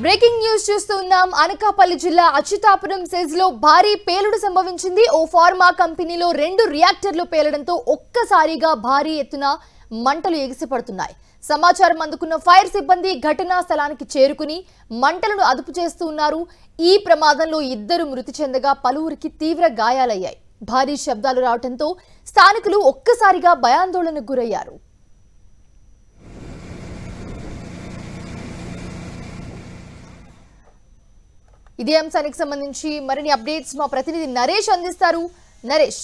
breaking news చూస్తున్నాం అనకాపల్లి జిల్లా Atchutapuram SEZ లో భారీ పేలుడు సంభవించింది ఓ ఫార్మా కంపెనీలో రెండు రియాక్టర్లు పేలడంతో ఒక్కసారిగా భారీ ఎత్తున మంటలు ఎగిసిపడుతున్నాయి సమాచారం అందుకున్న ఫైర్ సిబ్బంది ఘటనా స్థలానికి చేరుకుని మంటలను అదుపు చేస్తూ ఉన్నారు ఈ ప్రమాదంలో ఇద్దరు మృతి చెందగా పలువురికి తీవ్ర గాయాలయ్యాయి భారీ శబ్దాలు రావడంతో స్థానికులు ఒక్కసారిగా భయాందోళనకు గురయ్యారు ఇదే అంశానికి సంబంధించి మరిన్ని అప్డేట్స్ మా ప్రతినిధి నరేష్ అందిస్తారు నరేష్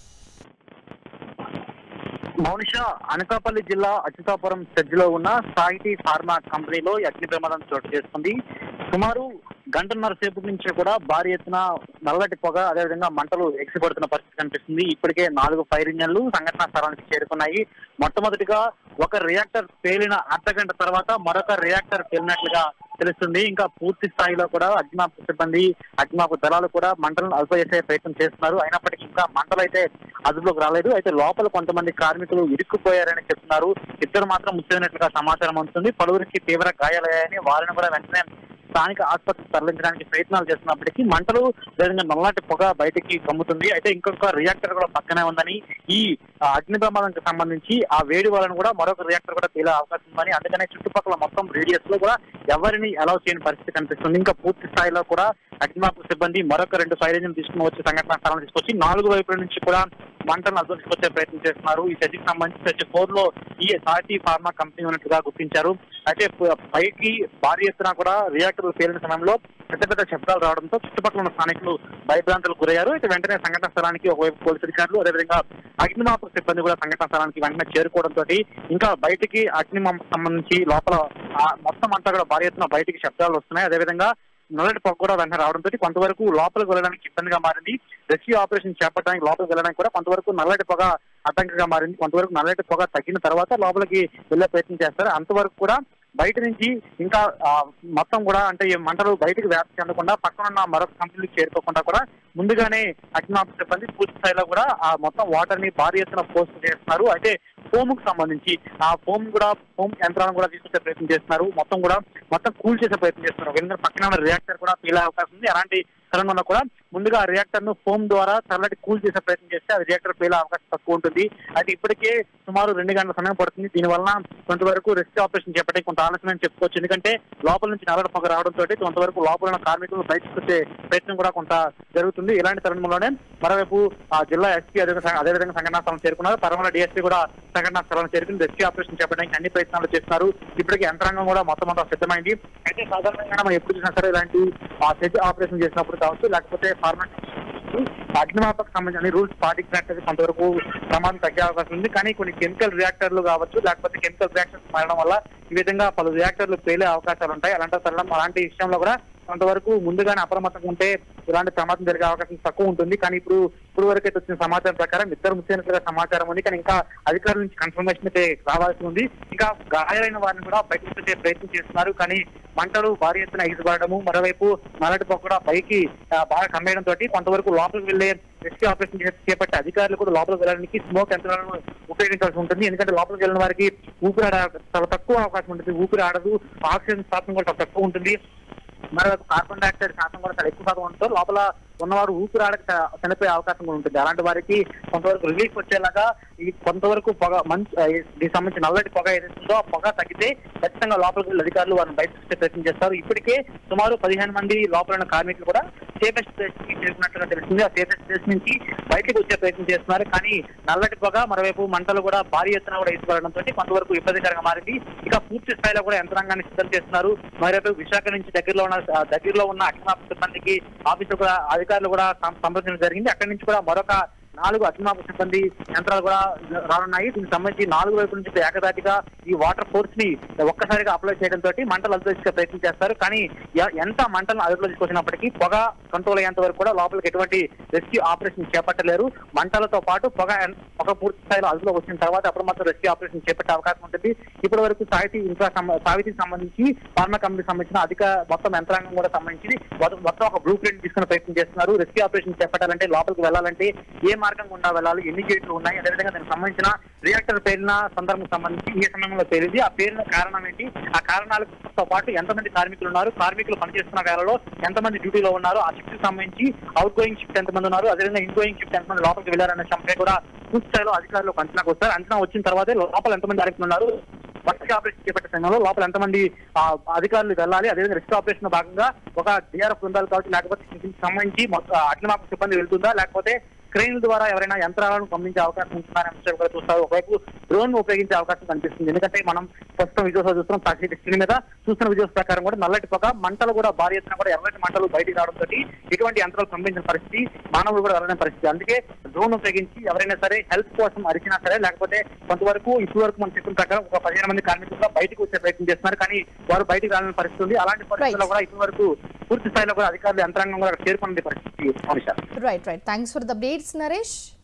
మౌనిష అనకాపల్లి జిల్లా అచ్యుతాపురం సెజ్లో ఉన్న సాహితీ ఫార్మా కంపెనీలో ఈ అగ్ని ప్రమాదం చోటు చేసుకుంది సుమారు గంటన్నర సేపు నుంచి కూడా భారీ ఎత్తున నల్లటి పొగ అదేవిధంగా మంటలు ఎగిసిపడుతున్న పరిస్థితి కనిపిస్తుంది ఇప్పటికే నాలుగు ఫైర్ ఇంజన్లు సంఘటనా స్థలానికి చేరుకున్నాయి మొట్టమొదటిగా ఒక రియాక్టర్ పేలిన అర్ధ గంట తర్వాత మరొక రియాక్టర్ పేలినట్లుగా తెలుస్తుంది ఇంకా పూర్తి స్థాయిలో కూడా అగ్నిమాపక సిబ్బంది అగ్నిమాపక దళాలు కూడా మంటలను అదుపు చేసే ప్రయత్నం చేస్తున్నారు అయినప్పటికీ ఇంకా మంటలు అయితే అదుపులోకి రాలేదు అయితే లోపల కొంతమంది కార్మికులు ఇరుక్కుపోయారని చెప్తున్నారు ఇద్దరు మాత్రం ముచ్చైనట్లుగా సమాచారం అందుతుంది పలువురికి తీవ్ర గాయాలయ్యాయని వారిని కూడా వెంటనే స్థానిక ఆసుపత్రికి తరలించడానికి ప్రయత్నాలు చేస్తున్నప్పటికీ మంటలు లేదంగా నల్లటి పొగ బయటికి కమ్ముతుంది అయితే ఇంకొక రియాక్టర్ కూడా పక్కనే ఉందని ఈ ఆ, అగ్ని ప్రమాదానికి సంబంధించి ఆ వేడి వలన కూడా మరొక రియాక్టర్ కూడా తేలే అవకాశం ఉందని అందుకనే చుట్టుపక్కల మొత్తం రేడియస్ లో కూడా ఎవరిని అలౌ చేయని పరిస్థితి కనిపిస్తుంది ఇంకా పూర్తి స్థాయిలో కూడా అగ్నిమాపక సిబ్బంది మరొక రెండు ఫైర్ ఇంజిన్ తీసుకుని వచ్చి సంఘటన స్థలం తీసుకొచ్చి నాలుగు వైపుల నుంచి కూడా మంటలను అదుపు తీసుకొచ్చే ప్రయత్నం చేస్తున్నారు ఈ సెజ్కి సంబంధించి సెజ్ ఫోర్ లో ఈ సాటి ఫార్మా కంపెనీ ఉన్నట్టుగా గుర్తించారు అయితే ప- పైకి భారీ ఎత్తున కూడా రియాక్టర్లు పేలిన సమయంలో పెద్ద పెద్ద శబ్దాలు రావడంతో చుట్టుపక్కల ఉన్న స్థానికులు భయభ్రాంతులకు గురయ్యారు అయితే వెంటనే సంఘటన స్థలానికి ఒకవైపు పోలీసు అధికారులు అదేవిధంగా అగ్నిమాపక సిబ్బంది కూడా సంఘటన స్థలానికి వెంటనే చేరుకోవడంతో ఇంకా బయటికి అగ్ని సంబంధించి లోపల ఆ మొత్తం అంతా కూడా భారీ ఎత్తున బయటికి శబ్దాలు వస్తున్నాయి అదేవిధంగా నల్లటి పొగ కూడా వెంటనే రావడంతో కొంతవరకు లోపలికి వెళ్ళడానికి ఇబ్బందిగా మారింది రెస్క్యూ ఆపరేషన్ చేపట్టడానికి లోపలికి వెళ్ళడానికి కూడా కొంతవరకు నల్లటి పొగ అడ్డంకిగా మారింది కొంతవరకు నల్లటి పొగ తగ్గిన తర్వాత లోపలికి వెళ్ళే ప్రయత్నం చేస్తారు అంతవరకు కూడా బయట నుంచి ఇంకా ఆ, మొత్తం కూడా అంటే ఈ మంటలు బయటికి వ్యాప్తి చెందకుండా పక్కన ఉన్న మరొక కంపెనీకి చేరుకోకుండా కూడా ముందుగానే అగ్నిమాపక సిబ్బంది పూర్తి స్థాయిలో కూడా ఆ మొత్తం వాటర్ ని భారీ ఎత్తున పోస్ట్ చేస్తున్నారు అయితే ఫోమ్ కు సంబంధించి ఆ ఫోమ్ కూడా ఫోమ్ యంత్రాలను కూడా తీసుకొచ్చే ప్రయత్నం చేస్తున్నారు మొత్తం కూడా మొత్తం కూల్ చేసే ప్రయత్నం చేస్తున్నారు ఎందుకంటే పక్కన ఉన్న రియాక్టర్ కూడా పేలే అవకాశం ఉంది అలాంటి స్థలం వల్ల కూడా ముందుగా ఆ రియాక్టర్ ను ఫోమ్ ద్వారా చల్లటి కూల్ చేసే ప్రయత్నం చేస్తే అది రియాక్టర్ పేలే అవకాశం తక్కువ ఉంటుంది అయితే ఇప్పటికే సుమారు రెండు గంటల సమయం పడుతుంది దీని వలన కొంతవరకు రెస్క్యూ ఆపరేషన్ చేపట్టే కొంత ఆలస్యం చెప్పుకోవచ్చు ఎందుకంటే లోపల నుంచి నల్లటి పొగ రావడంతో కొంతవరకు లోపల ఉన్న కార్మికులు బయటకు వచ్చే ప్రయత్నం కూడా కొంత జరుగుతుంది ఇలాంటి తరుణంలోనే మరోవైపు ఆ జిల్లా ఎస్పీ అదేవిధంగా అదేవిధంగా సంఘటనా స్థలం చేరుకున్నారు పరమల డిఎస్పీ కూడా సంఘటనా స్థలం చేరుకుని రెస్క్యూ ఆపరేషన్ చేపట్టడానికి అన్ని ప్రయత్నాలు చేస్తున్నారు ఇప్పటికే యంత్రాంగం కూడా మొత్తం అంతా సిద్ధమైంది అయితే సాధారణంగా మనం ఎప్పుడు చూసినా సరే ఇలాంటి ఆ సెజ్ ఆపరేషన్ చేసినప్పుడు కావచ్చు లేకపోతే ఫార్మల్ అగ్నిమాపక సంబంధించిన రూల్స్ పాటించినట్లయితే కొంతవరకు ప్రమాదం తగ్గే అవకాశం ఉంది కానీ కొన్ని కెమికల్ రియాక్టర్లు కావచ్చు లేకపోతే కెమికల్ రియాక్షన్స్ మారడం వల్ల ఈ విధంగా పలు రియాక్టర్లు పేలే అవకాశాలు ఉంటాయి అలాంటి తరుణం అలాంటి విషయంలో కూడా కొంతవరకు ముందుగానే అప్రమత్తంగా ఉంటే ఇలాంటి ప్రమాదం జరిగే అవకాశం తక్కువ ఉంటుంది కానీ ఇప్పుడు ఇప్పుడు వరకు అయితే వచ్చిన సమాచారం ప్రకారం ఇద్దరు ముఖ్యమైనట్లుగా సమాచారం ఉంది కానీ ఇంకా అధికారుల నుంచి కన్ఫర్మేషన్ అయితే రావాల్సి ఉంది ఇంకా గాయాలైన వారిని కూడా బయటకు వచ్చే ప్రయత్నం చేస్తున్నారు కానీ మంటలు భారీ ఎత్తున ఎగిసిపడము మరోవైపు నల్లటి పొగ కూడా పైకి ఆ, బాగా కమ్మేయడం తోటి కొంతవరకు లోపలికి వెళ్లే రెస్క్యూ ఆపరేషన్ చే- చేపట్టే అధికారులు కూడా లోపలికి వెళ్ళడానికి స్మోక్ యంత్రాలను ఉపయోగించాల్సి ఉంటుంది ఎందుకంటే లోపలికి వెళ్ళిన వారికి ఊపిరి ఆడ చాలా తక్కువ అవకాశం ఉంటుంది ఊపిరి ఆడదు ఆక్సిజన్ శాతం కూడా చాలా తక్కువ ఉంటుంది మరోవైపు కార్బన్ డైఆక్సైడ్ శాతం కూడా చాలా ఎక్కువ శాతం ఉండటం లోపల ఉన్నవారు ఊపిరాడక చ- చనిపోయే అవకాశం కూడా ఉంటుంది అలాంటి వారికి కొంతవరకు రిలీఫ్ వచ్చేలాగా ఈ కొంతవరకు పొగ మంచి ఆ, ఈ- దీనికి సంబంధించి నల్లటి పొగ ఏదైతుందో ఆ పొగ తగ్గితే ఖచ్చితంగా లోపలికి వెళ్ళి అధికారులు వారిని బయటకు వచ్చే ప్రయత్నం చేస్తారు ఇప్పటికే సుమారు పదిహేను మంది లోపల ఉన్న కార్మికులు కూడా సేఫెస్ట్ ప్లేస్ కి చేరుకున్నట్లుగా తెలుస్తుంది ఆ సేఫెస్ట్ ప్లేస్ నుంచి బయటకు వచ్చే ప్రయత్నం చేస్తున్నారు కానీ నల్లటి పొగ మరోవైపు మంటలు కూడా భారీ ఎత్తున కూడా ఎత్తుపడడంతో కొంతవరకు ఇబ్బందికరంగా మారింది ఇక పూర్తి స్థాయిలో కూడా యంత్రాంగాన్ని సిద్ధం చేస్తున్నారు మరోవైపు విశాఖ నుంచి దగ్గరలో ఉన్న ఆ, దగ్గరలో ఉన్న అగ్నిమాపక సిబ్బందికి ఆఫీసు కూడా అధికారులు కూడా సం- సంప్రదించడం జరిగింది అక్కడి నుంచి కూడా మరొక నాలుగు అగ్నిమాపక సిబ్బంది యంత్రాలు కూడా రానున్నాయి దీనికి సంబంధించి నాలుగు వైపుల నుంచి ఏకదాటిగా ఈ వాటర్ ఫోర్స్ ని ఒక్కసారిగా అప్లై చేయడం తోటి మంటలు అదుపు చేసుకునే ప్రయత్నం చేస్తారు కానీ ఎ- ఎంత మంటలను అదుపులో తీసుకొచ్చినప్పటికీ పొగ కంట్రోల్ అయ్యేంత వరకు కూడా లోపలికి ఎటువంటి రెస్క్యూ ఆపరేషన్ చేపట్టలేరు మంటలతో పాటు పొగ ఎన్- పొగ పూర్తి స్థాయిలో అదుపులో వచ్చిన తర్వాత అప్పుడు మాత్రం రెస్క్యూ ఆపరేషన్ చేపట్టే అవకాశం ఉంటుంది ఇప్పటి వరకు సాహితీ ఇంకా సంబ- సాహితీకి సంబంధించి ఫార్మా కంపెనీకి సంబంధించిన అధిక మొత్తం యంత్రాంగం కూడా సంబంధించి మొత్తం మొత్తం ఒక బ్లూ ప్రింట్ తీసుకునే ప్రయత్నం చేస్తున్నారు రెస్క్యూ ఆపరేషన్ చేపట్టాలంటే లోపలికి వెళ్ళాలంటే ఏ మార్గం గుండా వెళ్ళాలి ఎన్ని గేట్లు ఉన్నాయి అదేవిధంగా దానికి సంబంధించిన రియాక్టర్ పేరిన సందర్భం సంబంధించి ఏ సమయంలో పేరింది ఆ పేరిన కారణం ఏంటి ఆ కారణాలతో పాటు ఎంతమంది కార్మికులు ఉన్నారు కార్మికులు పనిచేస్తున్న వేళలో ఎంతమంది డ్యూటీలో ఉన్నారు ఆ షిఫ్ట్ సంబంధించి అవుట్ గోయింగ్ షిఫ్ట్ ఎంతమంది ఉన్నారు అదేవిధంగా ఇన్ గోయింగ్ షిఫ్ట్ ఎంతమంది లోపలికి వెళ్ళారనే సంపే కూడా పూర్తి స్థాయిలో అధికారులు ఒక అంచనాకు వస్తారు అంచనా వచ్చిన తర్వాతే లోపల ఎంతమంది కార్మికులు ఉన్నారు వర్క్ ఆపరేషన్ చేపట్టే సమయంలో లోపల ఎంతమంది ఆ, అధికారులు వెళ్ళాలి అదేవిధంగా రెస్ట్ ఆపరేషన్ భాగంగా ఒక డిఆర్ఎఫ్ బృందాలు కావచ్చు లేకపోతే దీనికి సంబంధించి మొత్తం అగ్నిమాపక సిబ్బంది వెళ్తుందా లేకపోతే క్రెయిన్ల ద్వారా ఎవరైనా యంత్రాలను పంపించే అవకాశం ఉంటుందనే అంశం కూడా చూస్తారు ఒకవైపు డ్రోన్ ఉపయోగించే అవకాశం కనిపిస్తుంది ఎందుకంటే మనం ప్రస్తుతం విజువల్స్ చూస్తున్నాం సాక్షి స్క్రీన్ మీద చూస్తున్న విజువల్స్ ప్రకారం కూడా నల్లటి పొగ మంటలు కూడా భారీ ఎత్తున కూడా ఎర్రటి మంటలు బయటికి రావడంతో ఎటువంటి యంత్రాలు పంపించిన పరిస్థితి మానవులు కూడా వెళ్ళని పరిస్థితి అందుకే డ్రోన్ ఉపయోగించి ఎవరైనా సరే హెల్ప్ కోసం అరిచినా సరే లేకపోతే కొంతవరకు ఇప్పటి వరకు మనం చెప్పిన ప్రకారం ఒక పదిహేను మంది కార్మికులు కూడా బయటకు వచ్చే ప్రయత్నం చేస్తున్నారు కానీ వారు బయటికి రాలని పరిస్థితి ఉంది అలాంటి పరిస్థితుల్లో కూడా ఇప్పటి వరకు పూర్తి స్థాయిలో కూడా అధికారులు యంత్రాంగం కూడా అక్కడ చేరుకున్న పరిస్థితి మనిషి right right thanks for the updates Naresh